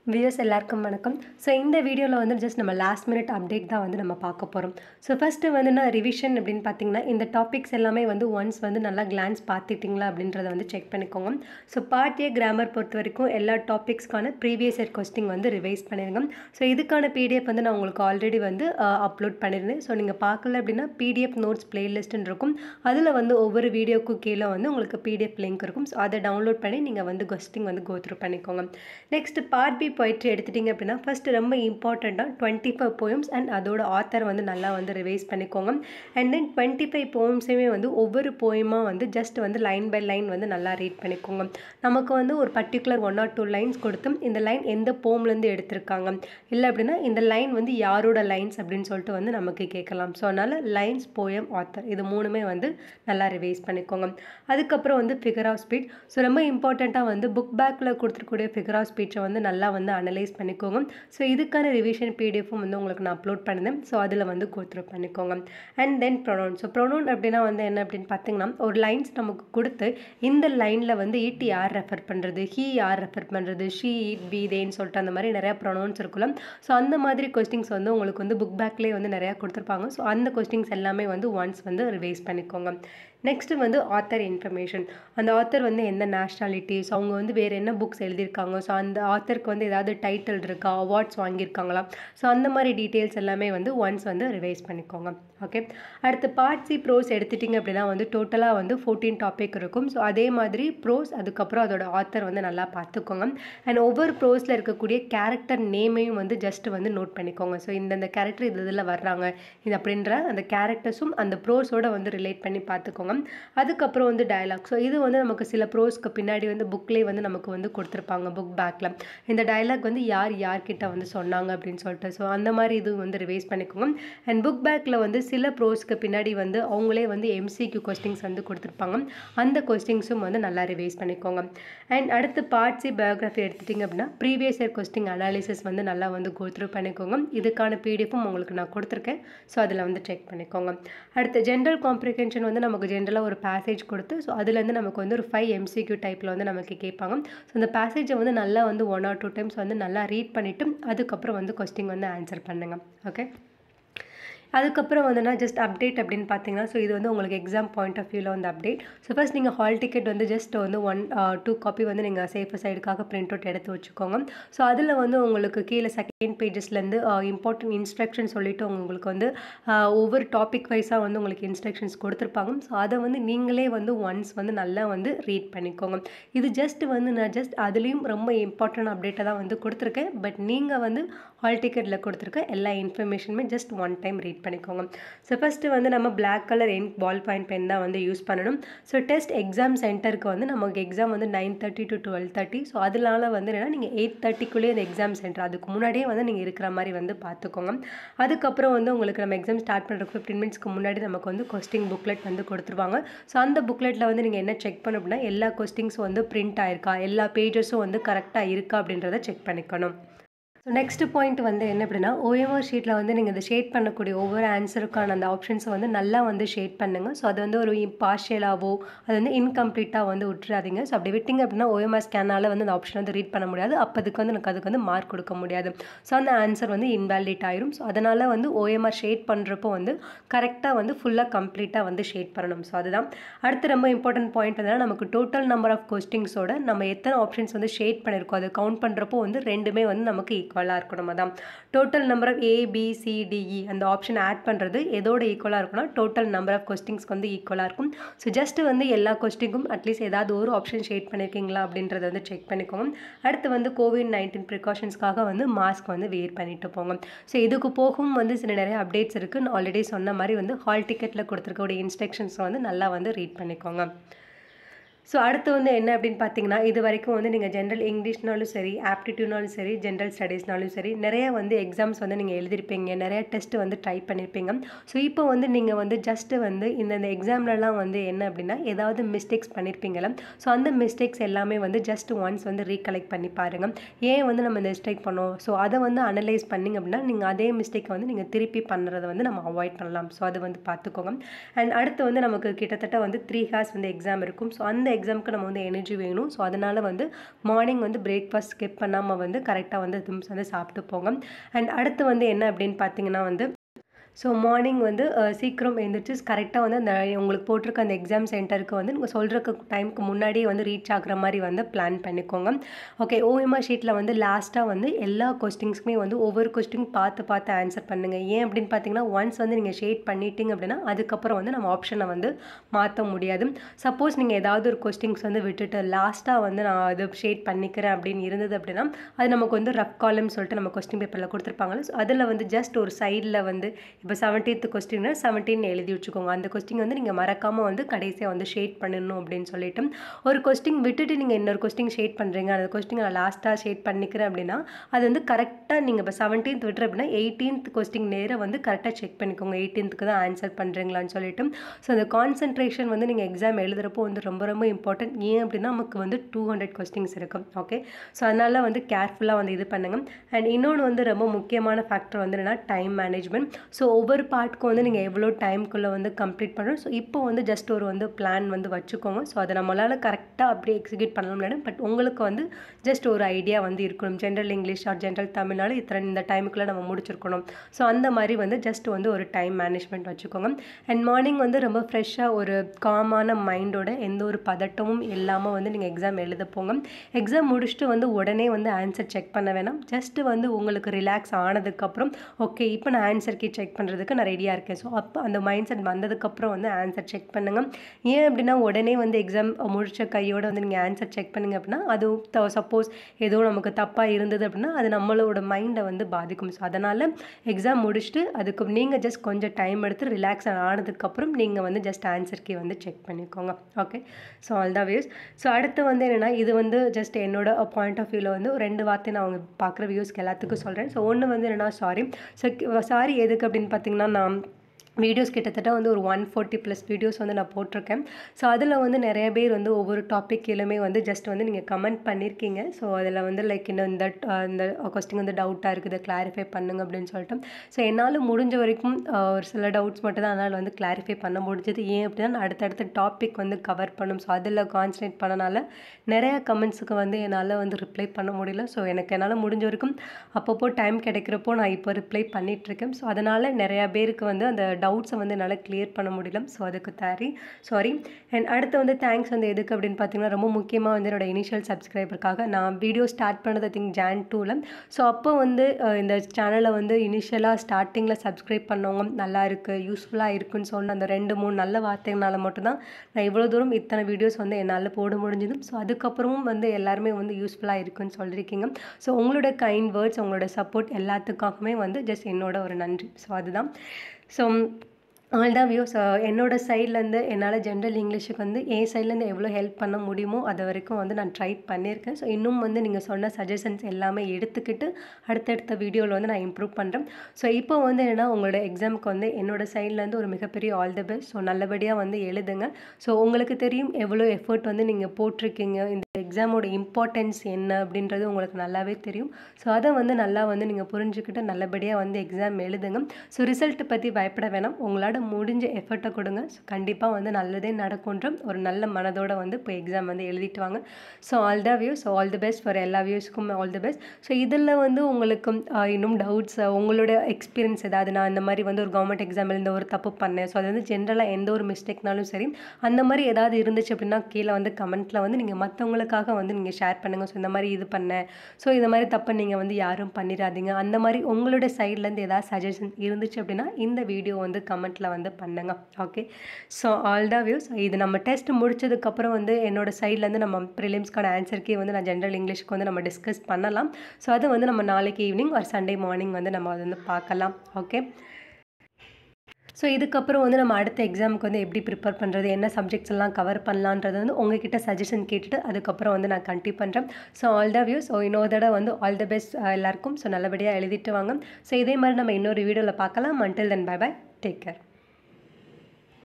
views எல்லாருக்கும் வணக்கம் so இந்த வீடியோவில் வந்து ஜஸ்ட் நம்ம லாஸ்ட் மினிட் அப்டேட் தான் வந்து நம்ம பார்க்க போகிறோம் ஸோ ஃபஸ்ட்டு வந்து நான் ரிவிஷன் அப்படின்னு பார்த்தீங்கன்னா இந்த டாபிக்ஸ் எல்லாமே வந்து ஒன்ஸ் வந்து நல்லா கிளான்ஸ் பார்த்துட்டிங்களா அப்படின்றத வந்து செக் பண்ணிக்கோங்க ஸோ பார்ட் ஏ கிராமர் பொறுத்த வரைக்கும் எல்லா டாபிக்ஸ்க்கான ப்ரீவியஸ் இயர் கொஸ்டின் வந்து ரிவைஸ் பண்ணிருங்க ஸோ இதுக்கான பிடிஎஃப் வந்து நான் உங்களுக்கு ஆல்ரெடி வந்து அப்லோட் பண்ணியிருந்தேன் ஸோ நீங்கள் பார்க்கல அப்படின்னா பிடிஎஃப் நோட்ஸ் பிளேலிஸ்ட்டுன்னு இருக்கும் அதில் வந்து ஒவ்வொரு வீடியோக்கும் கீழே வந்து உங்களுக்கு பிடிஎஃப் லிங்க் இருக்கும் ஸோ அதை டவுன்லோட் பண்ணி நீங்கள் வந்து கொஸ்டின் வந்து கோத்ரூ பண்ணிக்கோங்க நெக்ஸ்ட் பார்ட் பி போயிட்டு எடுத்துட்டிங்க அப்படின்னா ஃபஸ்ட்டு ரொம்ப இம்பார்ட்டண்ட்டாக டுவெண்ட்டி ஃபைவ் போயம்ஸ் அண்ட் அதோட ஆத்தர் வந்து நல்லா வந்து ரிவைஸ் பண்ணிக்கோங்க அண்ட் தென் டுவெண்ட்டி ஃபைவ் போயம்ஸையுமே வந்து ஒவ்வொரு போயமாக வந்து ஜஸ்ட் வந்து லைன் பை லைன் வந்து நல்லா ரீட் பண்ணிக்கோங்க நமக்கு வந்து ஒரு particular one or two lines கொடுத்து இந்த லைன் எந்த போம்லேருந்து எடுத்திருக்காங்க இல்லை அப்படின்னா இந்த லைன் வந்து யாரோட லைன்ஸ் அப்படின்னு சொல்லிட்டு வந்து நமக்கு கேட்கலாம் ஸோ அதனால் லைன்ஸ் போயம் ஆத்தர் இது மூணுமே வந்து நல்லா ரிவைஸ் பண்ணிக்கோங்க அதுக்கப்புறம் வந்து ஃபிகர் ஆஃப் ஸ்பீட் ஸோ ரொம்ப இம்பார்ட்டண்ட்டாக வந்து புக் பேக்கில் கொடுத்துருக்கூடிய ஃபிகர் ஆஃப் ஸ்பீச்சை வந்து நல்லா வந்து அனலைஸ் பண்ணிக்கோங்க ஸோ இதுக்கான ரிவிஷன் பிடிஎஃப்பும் வந்து உங்களுக்கு நான் அப்லோட் பண்ணியிருந்தேன் ஸோ அதில் வந்து கொடுத்துரு பண்ணிக்கோங்க and then pronoun so pronoun அப்படின்னா வந்து என்ன அப்படின்னு பார்த்தீங்கன்னா ஒரு லைன்ஸ் நமக்கு கொடுத்து இந்த லைனில் வந்து இட் யார் ரெஃபர் பண்ணுறது ஹீ யார் ரெஃபர் பண்ணுறது ஷீ இட் பி தேன்னு சொல்லிட்டு அந்த மாதிரி நிறையா ப்ரொனவுன்ஸ் இருக்குல்ல ஸோ அந்த மாதிரி கொஸ்டின்ஸ் வந்து உங்களுக்கு வந்து புக் பேக்லேயே வந்து நிறையா கொடுத்துருப்பாங்க ஸோ அந்த கொஸ்டின்ஸ் எல்லாமே வந்து ஒன்ஸ் வந்து ரிவைஸ் பண்ணிக்கோங்க நெக்ஸ்ட்டு வந்து ஆத்தர் இன்ஃபர்மேஷன் அந்த ஆத்தர் வந்து எந்த நேஷ்னாலிட்டிஸ் அவங்க வந்து வேறு என்ன புக்ஸ் எழுதியிருக்காங்க ஸோ அந்த ஆத்தருக்கு வந்து ஏதாவது டைட்டில் இருக்கா அவார்ட்ஸ் வாங்கியிருக்காங்களா ஸோ அந்த மாதிரி டீட்டெயில்ஸ் எல்லாமே வந்து ஒன்ஸ் வந்து ரிவைஸ் பண்ணிக்கோங்க ஓகே அடுத்து பார்ட் சி ப்ரோஸ் எடுத்துட்டிங்க அப்படின்னா வந்து டோட்டலாக வந்து ஃபோர்டீன் டாபிக் இருக்கும் ஸோ அதே மாதிரி ப்ரோஸ் அதுக்கப்புறம் அதோட ஆத்தர் வந்து நல்லா பார்த்துக்கோங்க அண்ட் ஒவ்வொரு ப்ரோஸில் இருக்கக்கூடிய கேரக்டர் நேமையும் வந்து ஜஸ்ட் வந்து நோட் பண்ணிக்கோங்க ஸோ இந்தந்த கேரக்டர் இது இதில் வர்றாங்க இது அப்படின்ற அந்த கேரக்டர்ஸும் அந்த ப்ரோஸோட வந்து ரிலேட் பண்ணி பார்த்துக்கோங்க அதுக்கப்புறம் வந்து டயலாக் ஸோ இது வந்து நமக்கு சில ப்ரோஸ்க்கு பின்னாடி வந்து புக்லேயே வந்து நமக்கு வந்து கொடுத்துருப்பாங்க புக் பேக்கில் இந்த டயலாக் வந்து யார் யார்கிட்ட வந்து சொன்னாங்க அப்படின்னு சொல்லிட்டு ஸோ அந்த மாதிரி இது வந்து ரிவைஸ் பண்ணிக்கோங்க அண்ட் புக் பேக்கில் வந்து சில ப்ரோஸ்க்கு பின்னாடி வந்து அவங்களே வந்து எம்சிக்யூ கொஸ்டின்ஸ் வந்து கொடுத்துருப்பாங்க அந்த கொஸ்டின்ஸும் வந்து நல்லா ரிவைஸ் பண்ணிக்கோங்க அண்ட் அடுத்து பார்ட்ஸி பயோகிராஃபி எடுத்துட்டிங்க அப்படின்னா ப்ரீவியஸ் இயர் கொஸ்டின் அனாலிசிஸ் வந்து நல்லா வந்து கோத்ரூ பண்ணிக்கோங்க இதுக்கான பிடிஎஃப்பும் உங்களுக்கு நான் கொடுத்துருக்கேன் ஸோ அதில் வந்து செக் பண்ணிக்கோங்க அடுத்து ஜென்ரல் காம்ப்ரிகென்ஷன் வந்து நமக்கு ஜென்ரலாக ஒரு பேசேஜ் கொடுத்து ஸோ அதுலேருந்து நமக்கு வந்து ஒரு ஃபைவ் எம்சிக்யூ டைப்பில் வந்து நமக்கு கேட்பாங்க ஸோ அந்த பேசேஜை வந்து நல்லா வந்து ஒன் ஆர் டூ டைம்ஸ் வந்து நல்லா ரீட் பண்ணிவிட்டு அதுக்கப்புறம் வந்து கொஸ்டின் வந்து ஆன்சர் பண்ணுங்கள் ஓகே அதுக்கப்புறம் வந்துன்னா ஜஸ்ட் அப்டேட் அப்படின்னு பார்த்தீங்கன்னா ஸோ இது வந்து உங்களுக்கு எக்ஸாம் பாயிண்ட் ஆஃப் வியூவில் வந்து அப்டேட் ஸோ ஃபஸ்ட் நீங்கள் ஹால் டிக்கெட் வந்து ஜஸ்ட் வந்து ஒன் டூ காப்பி வந்து நீங்கள் சேஃபர் சைடுக்காக பிரிண்ட் அவுட் எடுத்து வச்சுக்கோங்க ஸோ அதில் வந்து உங்களுக்கு கீழே செகண்ட் பேஜஸ்லேருந்து இம்பார்ட்டன்ட் இன்ஸ்ட்ரக்ஷன் சொல்லிவிட்டு உங்களுக்கு வந்து ஒவ்வொரு டாபிக் வைஸாக வந்து உங்களுக்கு இன்ஸ்ட்ரக்ஷன்ஸ் கொடுத்துருப்பாங்க ஸோ அதை வந்து நீங்களே வந்து ஒன்ஸ் வந்து நல்லா வந்து ரீட் பண்ணிக்கோங்க இது ஜஸ்ட் வந்து நான் ஜஸ்ட் அதுலேயும் ரொம்ப இம்பார்ட்டன்ட் அப்டேட்டை தான் வந்து கொடுத்துருக்கேன் பட் நீங்கள் வந்து ஹால் டிக்கெட்டில் கொடுத்துருக்க எல்லா இன்ஃபர்மேஷனுமே ஜஸ்ட் ஒன் டைம் ரீட் பண்ணிக்கோங்க ஸோ ஃபஸ்ட்டு வந்து நம்ம பிளாக் கலர் என் பால் பாயிண்ட் பென் தான் வந்து யூஸ் பண்ணணும் ஸோ டெஸ்ட் எக்ஸாம் சென்டருக்கு வந்து நமக்கு எக்ஸாம் வந்து nine thirty to twelve thirty so அதனால வந்து என்னென்னா நீங்கள் எயிட் தேர்ட்டிக்குள்ளேயே அந்த எக்ஸாம் சென்டர் அதுக்கு முன்னாடியே வந்து நீங்கள் இருக்கிற மாதிரி வந்து பார்த்துக்கோங்க அதுக்கப்புறம் வந்து உங்களுக்கு நம்ம எக்ஸாம் ஸ்டார்ட் பண்ணுறதுக்கு ஃபிஃப்டின் மினிட்ஸ்க்கு முன்னாடி நமக்கு வந்து கொஸ்டின் புக்லெட் வந்து கொடுத்துருவாங்க ஸோ அந்த புக்லெட்டில் வந்து நீங்கள் என்ன செக் பண்ண அப்படின்னா எல்லா கொஸ்டின்ஸும் வந்து பிரிண்ட் ஆயிருக்கா எல்லா பேஜஸும் வந்து கரெக்டாக இருக்கா அப்படின்றத செக் பண்ணிக்கணும் ஸோ நெக்ஸ்ட் பாயிண்ட் வந்து என்ன அப்படின்னா ஓஎம்ஆர் ஷீட்டில் வந்து நீங்கள் இந்த ஷேட் பண்ணக்கூடிய ஒவ்வொரு ஆன்சருக்கான அந்த ஆப்ஷன்ஸை வந்து நல்லா வந்து ஷேட் பண்ணுங்கள் ஸோ அது வந்து ஒரு பார்ஷியலாகவோ அது வந்து இன்கம்ப்ளீட்டாக வந்து விட்டுறாதீங்க ஸோ அப்படி விட்டிங்க அப்படின்னா ஓஎம்ஆர் ஸ்கேனால் வந்து அந்த ஆப்ஷன் வந்து ரீட் பண்ண முடியாது அப்போ அதுக்கு வந்து எனக்கு அதுக்கு வந்து மார்க் கொடுக்க முடியாது ஸோ அந்த ஆன்சர் வந்து இன்வேலிட் ஆயிரும் ஸோ அதனால் வந்து ஓஎம்ஆர் ஷேட் பண்ணுறப்போ வந்து கரெக்டாக வந்து ஃபுல்லாக கம்ப்ளீட்டாக வந்து ஷேட் பண்ணணும் ஸோ அதுதான் அடுத்து ரொம்ப இம்பார்ட்டன்ட் பாயிண்ட் என்னன்னா நமக்கு டோட்டல் நம்பர் ஆஃப் கொஸ்டின்ஸோட நம்ம எத்தனை ஆப்ஷன்ஸ் வந்து ஷேட் பண்ணியிருக்கோம் அதை கவுண்ட் பண்ணுறப்போ வந்து ரெண்டுமே வந்து நமக்கு ஈக்குவலாக இருக்கணும் அதான் டோட்டல் நம்பர் ஆஃப் ஏபிசிடிஇ அந்த ஆப்ஷன் ஆட் பண்ணுறது எதோட ஈக்குவலாக இருக்கும்னா டோட்டல் நம்பர் ஆஃப் கொஸ்டின்ஸ்க்கு வந்து ஈக்குவலாக இருக்கும் ஸோ ஜஸ்ட் வந்து எல்லா கொஸ்டினுக்கும் அட்லீஸ்ட் ஏதாவது ஒரு ஆப்ஷன் ஷேட் பண்ணியிருக்கீங்களா அப்படின்றத வந்து செக் பண்ணிக்கோங்க அடுத்து வந்து கோவிட் நைன்டீன் ப்ரிகாஷன்ஸ்க்காக வந்து மாஸ்க் வந்து வேர் பண்ணிட்டு போங்க ஸோ இதுக்கு போகும் வந்து சில நிறைய அப்டேட்ஸ் இருக்குது நான் ஆல்ரெடி சொன்ன மாதிரி வந்து ஹால் டிக்கெட்டில் கொடுத்துருக்கக்கூடிய இன்ஸ்ட்ரக்ஷன்ஸ் வந்து நல்லா வந்து ரீட் பண்ணிக்கோங்க ஸோ அடுத்து வந்து என்ன அப்படின்னு பார்த்தீங்கன்னா இது வரைக்கும் வந்து நீங்கள் ஜென்ரல் இங்கிலீஷ்னாலும் சரி ஆப்டிடியூட்னாலும் சரி ஜென்ரல் ஸ்டடீஸ்னாலும் சரி நிறைய வந்து எக்ஸாம்ஸ் வந்து நீங்கள் எழுதிருப்பீங்க நிறைய டெஸ்ட் வந்து ட்ரை பண்ணியிருப்பீங்க ஸோ இப்போ வந்து நீங்கள் வந்து ஜஸ்ட்டு வந்து இந்தந்த எக்ஸாம்லலாம் வந்து என்ன அப்படின்னா ஏதாவது மிஸ்டேக்ஸ் பண்ணியிருப்பீங்களா ஸோ அந்த மிஸ்டேக்ஸ் எல்லாமே வந்து ஜஸ்ட் ஒன்ஸ் வந்து ரீகலெக்ட் பண்ணி பாருங்கள் ஏன் வந்து நம்ம மிஸ்டேக் பண்ணோம் ஸோ அதை வந்து அனலைஸ் பண்ணிங்க அப்படின்னா நீங்கள் அதே மிஸ்டேக்கை வந்து நீங்கள் திருப்பி பண்ணுறதை வந்து நம்ம அவாய்ட் பண்ணலாம் ஸோ அது வந்து பார்த்துக்கோங்க அண்ட் அடுத்து வந்து நமக்கு கிட்டத்தட்ட வந்து த்ரீ ஹார்ஸ் வந்து எக்ஸாம் இருக்கும் ஸோ அந்த எக்ஸாமுக்கு நம்ம வந்து எனர்ஜி வேணும் ஸோ அதனால் வந்து மார்னிங் வந்து பிரேக்ஃபாஸ்ட் ஸ்கிப் பண்ணாமல் வந்து கரெக்டாக வந்து திம்ஸ் வந்து சாப்பிட்டு போங்க அண்ட் அடுத்து வந்து என்ன அப்படின்னு பார்த்தீங்கன்னா வந்து ஸோ மார்னிங் வந்து அஹ், சீக்கிரம் எழுந்திரிச்சு கரெக்டாக வந்து அந்த உங்களுக்கு போட்டிருக்க அந்த எக்ஸாம் சென்டருக்கு வந்து நீங்கள் சொல்கிறக்கு டைமுக்கு முன்னாடியே வந்து ரீச் ஆகுற மாதிரி வந்து பிளான் பண்ணிக்கோங்க ஓகே ஓஎம்ஆர் ஷீட்டில் வந்து லாஸ்ட்டாக வந்து எல்லா கொஸ்டின்ஸ்க்குமே வந்து ஒவ்வொரு கொஸ்டின் பார்த்து பார்த்து ஆன்சர் பண்ணுங்கள் ஏன் அப்படின்னு பார்த்தீங்கன்னா ஒன்ஸ் வந்து நீங்கள் ஷேட் பண்ணிட்டீங்க அப்படின்னா அதுக்கப்புறம் வந்து நம்ம ஆப்ஷனை வந்து மாற்ற முடியாது சப்போஸ் நீங்கள் ஏதாவது ஒரு கொஸ்டின்ஸ் வந்து விட்டுட்டு லாஸ்ட்டாக வந்து நான் இது ஷேட் பண்ணிக்கிறேன் அப்படின்னு இருந்தது அப்படின்னா அது நமக்கு வந்து ரஃப் காலம் சொல்லிட்டு நம்ம கொஸ்டின் பேப்பரில் கொடுத்துருப்பாங்கல்ல ஸோ அதில் வந்து ஜஸ்ட் ஒரு சைடில் வந்து இப்போ செவன்டீன்த் கொஸ்டின்னா செவன்டீன் எழுதி வச்சுக்கோங்க அந்த கொஸ்டின் வந்து நீங்கள் மறக்காமல் வந்து கடைசியாக வந்து ஷேட் பண்ணணும் அப்படின்னு சொல்லிட்டு ஒரு கொஸ்டின் விட்டுட்டு நீங்கள் இன்னொரு கொஸ்டின் ஷேட் பண்ணுறீங்க அந்த கொஸ்டின் நான் லாஸ்ட்டாக ஷேட் பண்ணிக்கிறேன் அப்படின்னா அது வந்து கரெக்டாக நீங்கள் இப்போ செவன்டீன்த் விட்டுற அப்படின்னா எயிட்டீன்த் கொஸ்டின் நேராக வந்து கரெக்டாக செக் பண்ணிக்கோங்க எயிட்டீன்த்துக்கு தான் ஆன்சர் பண்ணுறீங்களான்னு சொல்லிட்டு ஸோ அந்த கான்சென்ட்ரேஷன் வந்து நீங்கள் எக்ஸாம் எழுதுறப்போ வந்து ரொம்ப ரொம்ப இம்பார்ட்டன்ட் ஏன் அப்படின்னா நமக்கு வந்து டூ ஹண்ட்ரட் கொஸ்டின்ஸ் இருக்கும் ஓகே ஸோ அதனால் வந்து கேர்ஃபுல்லாக வந்து இது பண்ணுங்கள் அண்ட் இன்னொன்று வந்து ரொம்ப முக்கியமான ஃபேக்டர் வந்து என்னன்னா டைம் மேனேஜ்மெண்ட் ஸோ ஒவ்வொரு பார்ட்க்கும் வந்து நீங்கள் எவ்வளோ டைம்குள்ளே வந்து கம்ப்ளீட் பண்ணணும் ஸோ இப்போ வந்து ஜஸ்ட் ஒரு வந்து பிளான் வந்து வச்சுக்கோங்க ஸோ அதை நம்மளால் கரெக்டாக அப்படியே எக்ஸிக்யூட் பண்ண முடியாது பட் உங்களுக்கு வந்து ஜஸ்ட் ஒரு ஐடியா வந்து இருக்கணும் ஜென்ரல் இங்கிலீஷ் ஆர் ஜென்ரல் தமிழ்னால இத்தனை இந்த டைமுக்குள்ளே நம்ம முடிச்சிருக்கணும் ஸோ அந்த மாதிரி வந்து ஜஸ்ட் வந்து ஒரு டைம் மேனேஜ்மெண்ட் வச்சுக்கோங்க அண்ட் மார்னிங் வந்து ரொம்ப ஃப்ரெஷ்ஷாக ஒரு காமான மைண்டோட எந்த ஒரு பதட்டமும் இல்லாமல் வந்து நீங்கள் எக்ஸாம் எழுத போங்க எக்ஸாம் முடிச்சுட்டு வந்து உடனே வந்து ஆன்சர் செக் பண்ண வேணாம் ஜஸ்ட் வந்து உங்களுக்கு ரிலாக்ஸ் ஆனதுக்கப்புறம் ஓகே இப்போ நான் ஆன்சர் கீ செக் பண்ணுறதுக்கு நான் ரெடியாக இருக்கேன் ஸோ அப்போ அந்த மைண்ட் செட் வந்ததுக்கப்புறம் வந்து ஆன்சர் செக் பண்ணுங்க ஏன் அப்படின்னா உடனே வந்து எக்ஸாம் முடிச்ச கையோட வந்து நீங்கள் ஆன்சர் செக் பண்ணுங்க அப்படின்னா அது சப்போஸ் ஏதோ நமக்கு தப்பாக இருந்தது அப்படின்னா அது நம்மளோட மைண்டை வந்து பாதிக்கும் ஸோ அதனால் எக்ஸாம் முடிச்சுட்டு அதுக்கு நீங்கள் ஜஸ்ட் கொஞ்சம் டைம் எடுத்து ரிலாக்ஸ் ஆனதுக்கப்புறம் நீங்கள் வந்து ஜஸ்ட் ஆன்சர் கீ வந்து செக் பண்ணிக்கோங்க okay so all the views so அடுத்து வந்து என்னென்னா இது வந்து ஜஸ்ட் என்னோட பாயிண்ட் ஆஃப் வியூவில் வந்து ஒரு ரெண்டு வார்த்தை நான் அவங்க பார்க்குற வியூஸ்க்கு எல்லாத்துக்கும் சொல்கிறேன் ஸோ ஒன்று வந்து என்னென்னா சாரி ஸோ சாரி எதுக்கு அப்படின்னு பார்த்தீங்கன்னா நான் வீடியோஸ் கிட்டத்தட்ட வந்து ஒரு ஒன் ஃபோர்ட்டி ப்ளஸ் வீடியோஸ் வந்து நான் போட்டிருக்கேன் ஸோ அதில் வந்து நிறைய பேர் வந்து ஒவ்வொரு டாபிக் கீழமே வந்து ஜஸ்ட் வந்து நீங்கள் கமெண்ட் பண்ணியிருக்கீங்க ஸோ அதில் வந்து லைக் இன்னும் இந்த அஹ், இந்த கொஸ்டின் வந்து டவுட்டாக இருக்குது கிளாரிஃபை பண்ணுங்க அப்படின்னு சொல்லிட்டு ஸோ என்னால் முடிஞ்ச வரைக்கும் அஹ், ஒரு சில டவுட்ஸ் மட்டும் தான் என்னால் வந்து கிளாரிஃபை பண்ண முடிஞ்சது ஏன் அப்படின்னா நான் அடுத்தடுத்த டாபிக் வந்து கவர் பண்ணும் ஸோ அதில் கான்சன்ட்ரேட் பண்ணனால நிறையா கமெண்ட்ஸுக்கு வந்து என்னால் வந்து ரிப்ளை பண்ண முடியல ஸோ எனக்கு என்னால் முடிஞ்ச வரைக்கும் அப்பப்போ டைம் கிடைக்கிறப்போ நான் இப்போ ரிப்ளை பண்ணிகிட்ருக்கேன் ஸோ அதனால் நிறையா பேருக்கு வந்து அந்த டவுட்ஸை வந்து என்னால் கிளியர் பண்ண முடியல ஸோ அதுக்கு தாரி சாரி அண்ட் அடுத்து வந்து தேங்க்ஸ் வந்து எதுக்கு அப்படின்னு பார்த்தீங்கன்னா ரொம்ப முக்கியமாக வந்து என்னோட இனிஷியல் சப்ஸ்கிரைபருக்காக நான் வீடியோ ஸ்டார்ட் பண்ணது திங்க் ஜான் டூவில் ஸோ அப்போ வந்து அஹ், இந்த சேனலை வந்து இனிஷியலாக ஸ்டார்டிங்கில் சப்ஸ்கிரைப் பண்ணவங்க நல்லா இருக்குது யூஸ்ஃபுல்லாக இருக்குன்னு சொன்ன அந்த ரெண்டு மூணு நல்ல வார்த்தைகளால் மட்டும்தான் நான் இவ்வளோ தூரம் இத்தனை வீடியோஸ் வந்து என்னால் போட முடிஞ்சது ஸோ அதுக்கப்புறமும் வந்து எல்லாருமே வந்து யூஸ்ஃபுல்லாக இருக்குன்னு சொல்லியிருக்கீங்க ஸோ உங்களோட கைண்ட் வேர்ட்ஸ் உங்களோட சப்போர்ட் எல்லாத்துக்காகவுமே வந்து ஜஸ்ட் என்னோட ஒரு நன்றி ஸோ அதுதான் ஸோ ஆல் தான் வியூஸ் என்னோட சைட்லேருந்து என்னால் ஜென்ரல் இங்கிலீஷுக்கு வந்து என் சைட்லேருந்து எவ்வளோ ஹெல்ப் பண்ண முடியுமோ அது வரைக்கும் வந்து நான் ட்ரை பண்ணியிருக்கேன் ஸோ இன்னும் வந்து நீங்கள் சொன்ன சஜஷன்ஸ் எல்லாமே எடுத்துக்கிட்டு அடுத்தடுத்த வீடியோவில் வந்து நான் இம்ப்ரூவ் பண்ணுறேன் ஸோ இப்போ வந்து என்னென்னா உங்களோட எக்ஸாமுக்கு வந்து என்னோட சைட்லேருந்து ஒரு மிகப்பெரிய ஆல் தி பெஸ்ட் ஸோ நல்லபடியாக வந்து எழுதுங்க ஸோ உங்களுக்கு தெரியும் எவ்வளோ எஃபர்ட் வந்து நீங்கள் போட்டிருக்கீங்க இந்த எக்ஸாமோட இம்பார்ட்டன்ஸ் என்ன அப்படின்றது உங்களுக்கு நல்லாவே தெரியும் ஸோ அதை வந்து நல்லா வந்து நீங்கள் புரிஞ்சுக்கிட்டு நல்லபடியாக வந்து எக்ஸாம் எழுதுங்க ஸோ ரிசல்ட்டை பற்றி பயப்பட வேணாம் உங்களால் முடிஞ்ச எஃபர்ட்டை கொடுங்க ஸோ கண்டிப்பாக வந்து நல்லதே நடக்குன்ற ஒரு நல்ல மனதோட வந்து இப்போ எக்ஸாம் வந்து எழுதிட்டு வாங்க so all the views so all the best for எல்லா வியூஸ்க்கும் ஆல் தி பெஸ்ட் ஸோ இதில் வந்து உங்களுக்கு ஆஹ், இன்னும் டவுட்ஸ் உங்களோட எக்ஸ்பீரியன்ஸ் ஏதாவது நான் இந்த மாதிரி வந்து ஒரு கவர்மெண்ட் எக்ஸாம் எழுந்த ஒரு தப்பு பண்ணேன் ஸோ அது வந்து ஜென்ரலாக எந்த ஒரு மிஸ்டேக்னாலும் சரி அந்த மாதிரி ஏதாவது இருந்துச்சு அப்படின்னா கீழே வந்து கமெண்ட்டில் வந்து நீங்கள் மற்றவங்களுக்காக வந்து நீங்கள் ஷேர் பண்ணுங்கள் ஸோ இந்த மாதிரி இது பண்ணேன் ஸோ இந்த மாதிரி தப்பை நீங்கள் வந்து யாரும் பண்ணிடாதீங்க அந்த மாதிரி உங்களோட சைட்லேருந்து ஏதாவது சஜஷன் இருந்துச்சு அப்படின்னா இந்த வீடியோ வந்து கமெண்ட்டில் வந்து பண்ணுங்க okay so all the views இது நம்ம டெஸ்ட் முடிச்சதுக்கப்புறம் வந்து என்னோட சைட்லேருந்து நம்ம ப்ரிலிம்ஸ்க்கான ஆன்சர்க்கே வந்து நான் ஜென்ரல் இங்கிலீஷ்க்கு வந்து நம்ம டிஸ்கஸ் பண்ணலாம் ஸோ அது வந்து நம்ம நாளைக்கு ஈவினிங் ஒரு சண்டே மார்னிங் வந்து நம்ம அதை வந்து பார்க்கலாம் ஓகே ஸோ இதுக்கப்புறம் வந்து நம்ம அடுத்த எக்ஸாமுக்கு வந்து எப்படி ப்ரிப்பேர் பண்ணுறது என்ன சப்ஜெக்ட்ஸ் எல்லாம் கவர் பண்ணலான்றது வந்து உங்ககிட்ட சஜஷன் கேட்டுட்டு அதுக்கப்புறம் வந்து நான் கண்டிப்பாக பண்ணுறேன் so all the view so இன்னொரு தடவை வந்து ஆல் த பெஸ்ட் எல்லாருக்கும் ஸோ நல்லபடியாக எழுதிட்டு வாங்க ஸோ இதே மாதிரி நம்ம இன்னொரு வீடியோவில் பார்க்கலாம் until then bye bye take care